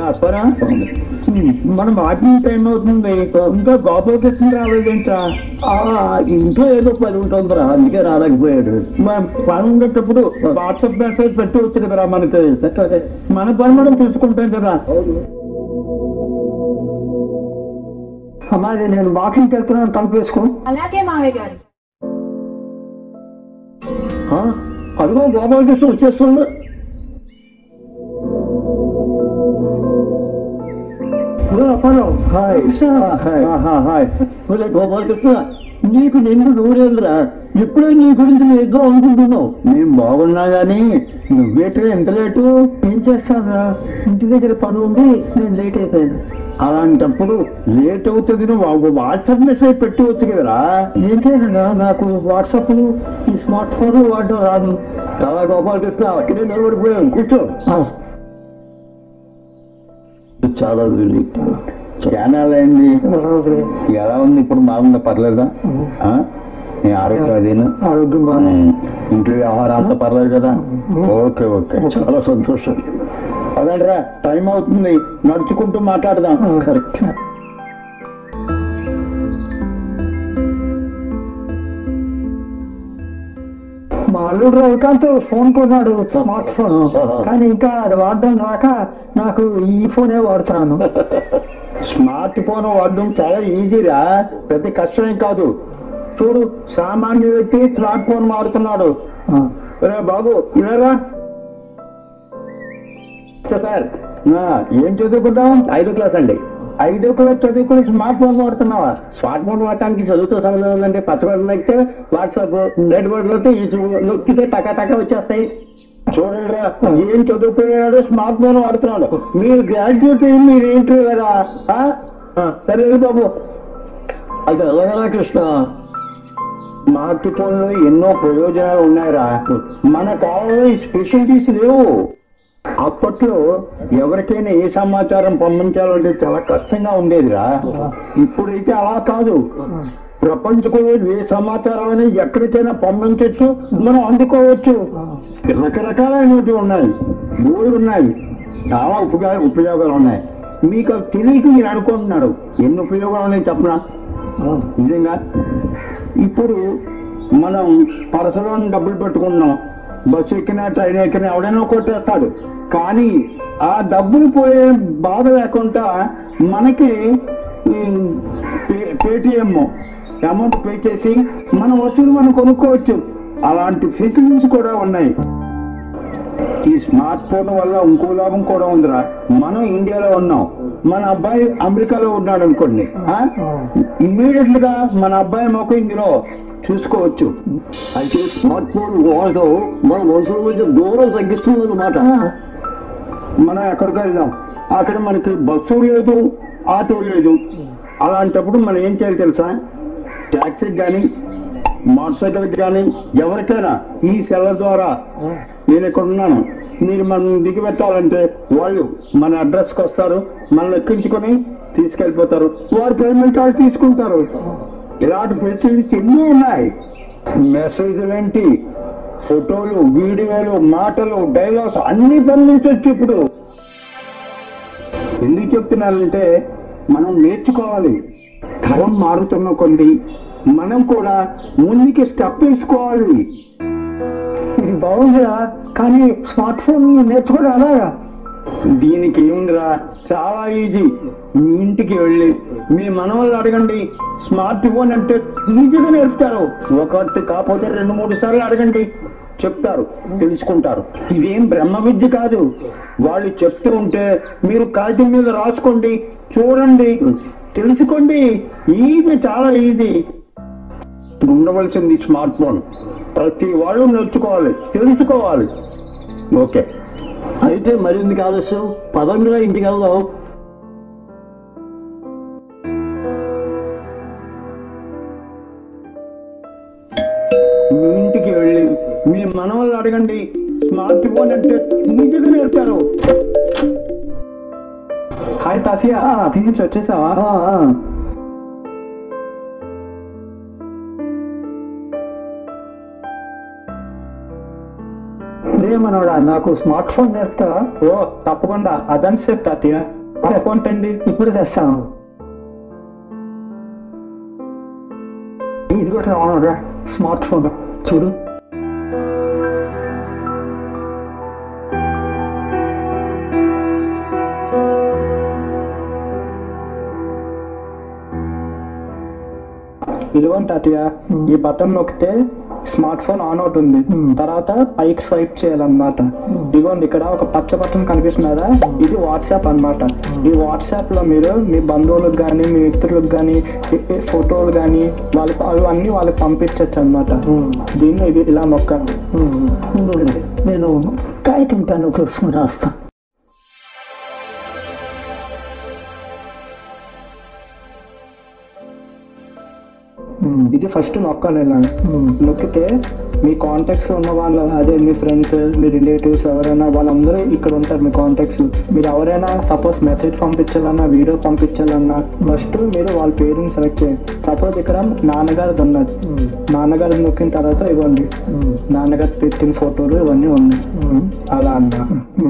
పరా మనం walking time అవుతుంది ఇంకా గోపాలకృష్ణ రాలేదంటా ఇంట్లో ఏదో పని ఉంటుందిరా అందుకే రాలేకపోయాడు పని ఉండేటప్పుడు వాట్సాప్ మెసేజ్ పెట్టి వచ్చి కదరా మనకి మన పని మనం చూసుకుంటాం కదా అమ్మా అది నేను వాకింగ్కి వెళ్తున్నాను తలుపు వేసుకో అలాగే మావయ్య గారు ఆ, అదిగో గోపాలకృష్ణ వచ్చేస్తుంది హాయ్ హాయ్ గోపాలకృష్ణ నీకు నిన్ను నూరేంద్రా ఎప్పుడో నీ గురించి నేను ఏదో అనుకుంటున్నావు నేను బాగున్నా గానీ నువ్వేటో ఎంత లేటు ఏం చేస్తానురా ఇంటి దగ్గర పని ఉంది నేను లేట్ అయిపోయాను అలాంటప్పుడు లేట్ అవుతుంది నువ్వు వాట్సాప్ మెసేజ్ పెట్టి వచ్చు కదరా ఏం చేయను నాకు వాట్సాప్ ఈ స్మార్ట్ ఫోన్ వాడడం రాదు చాలా గోపాలకృష్ణ అక్కడే నిలబడిపోయాను కూర్చో చాలా ఛానల్ అయింది ఎలా ఉంది ఇప్పుడు బాగుందా పర్లేదా ఆ? నీ ఆరోగ్యం అదేనా ఆరోగ్యం ఇంట్లో వ్యవహారం అంతా పర్లేదు కదా ఓకే ఓకే చాలా సంతోషం అదండ్రా టైం అవుతుంది నడుచుకుంటూ మాట్లాడదాం కరెక్ట్ మా అల్లుడు రవికాంత్ ఫోన్ కొన్నాడు స్మార్ట్ ఫోన్ కానీ ఇంకా అది వాడడం రాక నాకు ఈ ఫోనే వాడుతున్నాను స్మార్ట్ ఫోన్ వాడడం చాలా ఈజీరా పెద్ద కష్టమేం కాదు చూడు సామాన్య వ్యక్తి స్మార్ట్ ఫోన్ వాడుతున్నాడు రే బాబు ఇలారా సార్ ఆ, ఏం చదువుకుంటాం ఐదో క్లాస్ అండి ఐదో క్లాస్ చదువుకుని స్మార్ట్ ఫోన్ వాడుతున్నావా స్మార్ట్ ఫోన్ వాడటానికి చదువుతో సంబంధం ఉందంటే పచ్చబడి నొక్కితే వాట్సాప్ రెడ్ బోర్డ్ నొక్కి యూట్యూబ్ నొక్కితే టకా టకా వచ్చేస్తాయి చూడండిరా ఏం చదువుకున్నాడు స్మార్ట్ ఫోన్ వాడుతున్నాడు మీరు గ్రాడ్యుయేట్ అయ్యి మీరు ఏంటి కదా ఆ? ఆ, సరే బాబు అది ఎలాగలా కృష్ణ స్మార్ట్ ఫోన్లో ఎన్నో ప్రయోజనాలు ఉన్నాయిరా మన కాలంలో ఈ స్పెషాలిటీస్ లేవు అప్పట్లో ఎవరికైనా ఏ సమాచారం పంపించాలంటే చాలా కష్టంగా ఉండేదిరా ఇప్పుడైతే అలా కాదు ప్రపంచంలో ఏ సమాచారం అనేది ఎక్కడికైనా పంపించవచ్చు మనం అందుకోవచ్చు రకరకాలైనవి ఉన్నాయి బోర్డు ఉన్నాయి చాలా ఉపయోగ ఉపయోగాలు ఉన్నాయి మీకు అవి తెలియక మీరు అనుకుంటున్నారు ఎన్ని ఉపయోగాలు ఉన్నాయి చెప్పనా నిజంగా ఇప్పుడు మనం పరసలో డబ్బులు పెట్టుకున్నాం బస్సు ఎక్కినా ట్రైన్ ఎక్కినా ఎవడైనా కొట్టేస్తాడు కానీ ఆ డబ్బులు పోయే బాధ లేకుండా మనకి పేటిఎం అమౌంట్ పే చేసి మన వస్తువులు మనం కొనుక్కోవచ్చు అలాంటి ఫెసిలిటీస్ కూడా ఉన్నాయి ఈ స్మార్ట్ ఫోన్ వల్ల ఇంకో లాభం కూడా ఉందిరా మనం ఇండియాలో ఉన్నాం మన అబ్బాయి అమెరికాలో ఉన్నాడు అనుకోండి ఇమ్మీడియట్ గా మన అబ్బాయి మొక్క ఇందులో చూసుకోవచ్చు అయితే స్మార్ట్ ఫోన్ వాడటం మన మనుషుల మధ్య దూరం తగ్గిస్తుంది అనమాట మనం ఎక్కడికి వెళ్దాం అక్కడ మనకి బస్సు లేదు ఆటో లేదు అలాంటప్పుడు మనం ఏం చేయాలి తెలుసా ట్యాక్సీకి కానీ మోటార్ సైకిల్కి కానీ ఎవరికైనా ఈ సెల్ల ద్వారా నేను ఇక్కడ ఉన్నాను మీరు మనం దిగి పెట్టాలంటే వాళ్ళు మన అడ్రస్కి వస్తారు మనల్ని ఎక్కించుకొని తీసుకెళ్ళిపోతారు వారు పేమెంట్ వాళ్ళు తీసుకుంటారు ఇలాంటి ఫెసిలిటీస్ ఎన్నో ఉన్నాయి మెసేజ్లు ఏంటి ఫోటోలు వీడియోలు మాటలు డైలాగ్స్ అన్ని పంపించవచ్చు ఇప్పుడు ఎందుకు చెప్తున్నానంటే మనం నేర్చుకోవాలి తరం మారుతున్న కొద్ది మనం కూడా ముందుకి స్టెప్ వేసుకోవాలి ఇది బాగుందిరా కానీ స్మార్ట్ ఫోన్ నేర్చుకోవడం అలాగా దీనికి ఏముందిరా చాలా ఈజీ మీ ఇంటికి వెళ్ళి మీ మనవాళ్ళు అడగండి స్మార్ట్ ఫోన్ అంటే ఈజీగా నేర్పుతారు ఒకటి కాకపోతే రెండు మూడు సార్లు అడగండి చెప్తారు తెలుసుకుంటారు ఇదేం బ్రహ్మ విద్య కాదు వాళ్ళు చెప్తూ ఉంటే మీరు కాగితం మీద రాసుకోండి చూడండి తెలుసుకోండి ఈజీ చాలా ఈజీ ఉండవలసింది స్మార్ట్ ఫోన్ ప్రతి వాళ్ళు నేర్చుకోవాలి తెలుసుకోవాలి ఓకే అయితే మరింది ఆలస్యం పదంగా ఇంటికి వెళ్దాం మీ ఇంటికి వెళ్ళి మీ మనవాళ్ళు అడగండి స్మార్ట్ ఫోన్ అంటే ఈజీగా నేర్పారు హాయ్ తాతయ్య అతి నుంచి వచ్చేసావా రే మనోడా నాకు స్మార్ట్ ఫోన్ నేర్పుతా ఓ తప్పకుండా అదంటే సేపు తాతయ్య అకౌంట్ అండి ఇప్పుడు తెస్తాను ఇది కూడా అవునరా స్మార్ట్ ఫోన్ చూడు ఇదిగోండి తాతయ్య Hmm. ఈ బటన్ నొక్కితే స్మార్ట్ ఫోన్ ఆన్ అవుతుంది Hmm. తర్వాత పైకి స్వైప్ చేయాలన్నమాట Hmm. ఇదిగోండి ఇక్కడ ఒక పచ్చ బటన్ కనిపిస్తున్నదా ఇది వాట్సాప్ అన్నమాట ఈ వాట్సాప్ లో మీరు మీ బంధువులకు కానీ మీ మిత్రులకు కానీ ఫోటోలు కానీ వాళ్ళకి అవి అన్ని వాళ్ళకి పంపించవచ్చు అనమాట దీన్ని ఇది ఇలా నొక్కండి ఉండు. నేను కాగితం పెన్ను తీసుకుని రాస్తా ఇది ఫస్ట్ నొక్కండి ఇలా Hmm. నొక్కితే మీ కాంటాక్ట్స్ ఉన్న వాళ్ళు అదే మీ ఫ్రెండ్స్ మీ రిలేటివ్స్ ఎవరైనా వాళ్ళందరూ ఇక్కడ ఉంటారు మీ కాంటాక్ట్స్ మీరు ఎవరైనా సపోజ్ మెసేజ్ పంపించాలన్నా వీడియో పంపించాలన్నా ఫస్ట్ మీరు వాళ్ళ పేరుని సెలెక్ట్ చేయండి సపోజ్ ఇక్కడ నాన్నగారిది ఉన్నది నాన్నగారి నొక్కిన తర్వాత ఇవ్వండి నాన్నగారు పెట్టిన ఫోటోలు ఇవన్నీ ఉన్నాయి అలా అన్న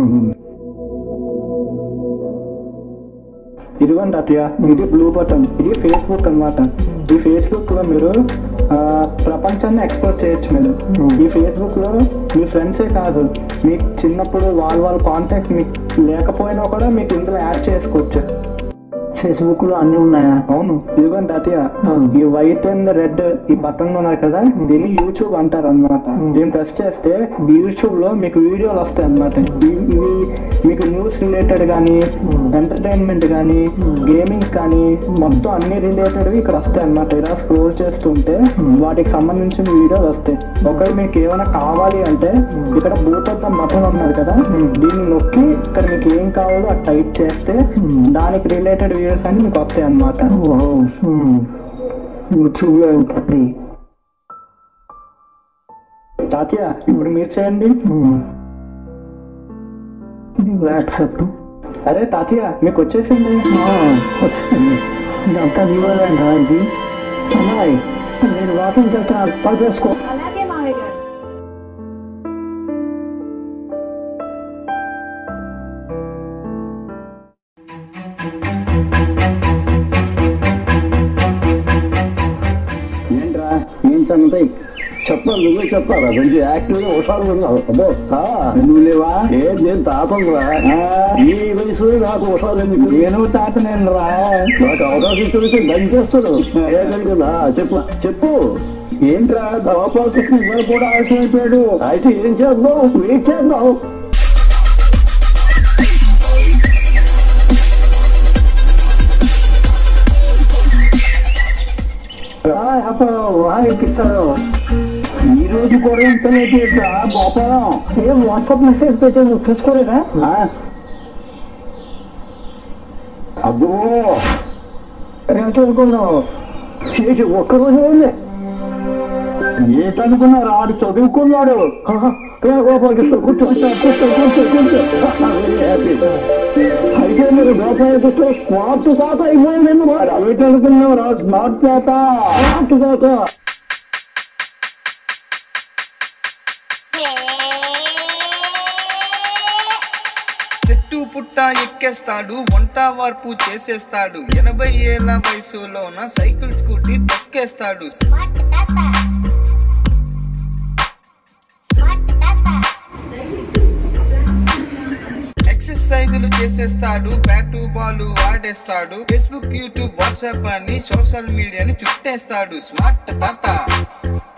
ఇదిగోండి అతయ్య ఇది బ్లూ బటన్ ఇది ఫేస్బుక్ అన్నమాట ఈ ఫేస్బుక్ లో మీరు ఆ, ప్రపంచాన్ని ఎక్స్ప్లోర్ చేయొచ్చు మీరు ఈ ఫేస్బుక్ లో మీ ఫ్రెండ్సే కాదు మీకు చిన్నప్పుడు వాళ్ళ వాళ్ళ కాంటాక్ట్ మీకు లేకపోయినా కూడా మీకు ఇందులో యాడ్ చేసుకోవచ్చు ఫేస్బుక్ లో అన్ని ఉన్నాయా అవును ఇదిగోండి అతయ్య Hmm. ఈ వైట్ అండ్ రెడ్ ఈ బటన్ ఉన్నాయి కదా దీన్ని యూట్యూబ్ అంటారు అనమాట Hmm. దీన్ని ప్రెస్ చేస్తే యూట్యూబ్ లో మీకు వీడియోలు వస్తాయి అనమాట ఇవి మీకు న్యూస్ రిలేటెడ్ కానీ Hmm. ఎంటర్టైన్మెంట్ కానీ గేమింగ్ కానీ మొత్తం అన్ని రిలేటెడ్ ఇక్కడ వస్తాయి అనమాట ఇలా స్క్రోల్ చేస్తుంటే Hmm. వాటికి సంబంధించిన వీడియోలు వస్తాయి ఒకవేళ మీకు ఏమైనా కావాలి అంటే ఇక్కడ బూటప్ బటన్ ఉన్నది కదా Hmm. దీన్ని నొక్కి ఇక్కడ మీకు ఏం కావాలో అది టైప్ చేస్తే Hmm. దానికి రిలేటెడ్ వీడియోస్ అన్ని మీకు వస్తాయి అనమాట యూట్యూబ్ లో ఉంటుంది తాతయ్య ఇప్పుడు మీరు చేయండి ఇది వాట్సాప్ అరే తాతయ్య మీకు వచ్చేసింది వచ్చింది ఇదంతా ఇవ్వాలండి రా ఇది అమ్మాయి నేను వాకింగ్ వెళ్తున్నా పడిపేసుకో అలాగే మావయ్య గారు ఏంట్రా ఏం సంగతి చెప్పాలి నువ్వే చెప్పాలా కొంచెం యాక్టివ్ గా హుషారుగా ఉన్నావు అబ్బో నువ్వు లేవా ఏ నేను తాతనురా ఈ వయసు నాకు హుషారు ఎందుకు నేను తాత నేను రా నాకు అవకాశం ఇస్తే దంచేస్తాను ఏదనుకున్నా చెప్పు చెప్పు ఏంట్రా దవాపాలకృష్ణ ఇవాళ కూడా ఆగిపోయాడు అయితే ఏం చేద్దాం వెయిట్ చేద్దాం అప్పుడు ఎక్కిస్తాడు ఈ రోజు కూడా ఇంత లేట్ చేద్దా గోపాలం ఏం వాట్సాప్ మెసేజ్ పెట్టి నువ్వు చూసుకోలేదా ఆ? అబ్బో ఏంటో అనుకున్నావు చేసి ఒక్కరోజు వెళ్ళే ఏటనుకున్నారు ఆడు చదువుకున్నాడు గోపాలకృష్ణ కూర్చో కూర్చో కూర్చో కూర్చో అయితే మీరు గోపాలకృష్ణ స్మార్ట్ తాత అయిపోయింది అవేటనుకున్నావు రా స్మార్ట్ తాత స్మార్ట్ తాత చెట్టు పుట్ట ఎక్కేస్తాడు వంట వార్పు చేసేస్తాడు ఎనభై ఏళ్ల వయసులోన సైకిల్ స్కూటీ తొక్కేస్తాడు ఎక్సర్సైజులు చేసేస్తాడు బ్యాటు బాల్ ఆడేస్తాడు ఫేస్బుక్ యూట్యూబ్ వాట్సాప్ అని సోషల్ మీడియాని చుట్టేస్తాడు స్మార్ట్ తాత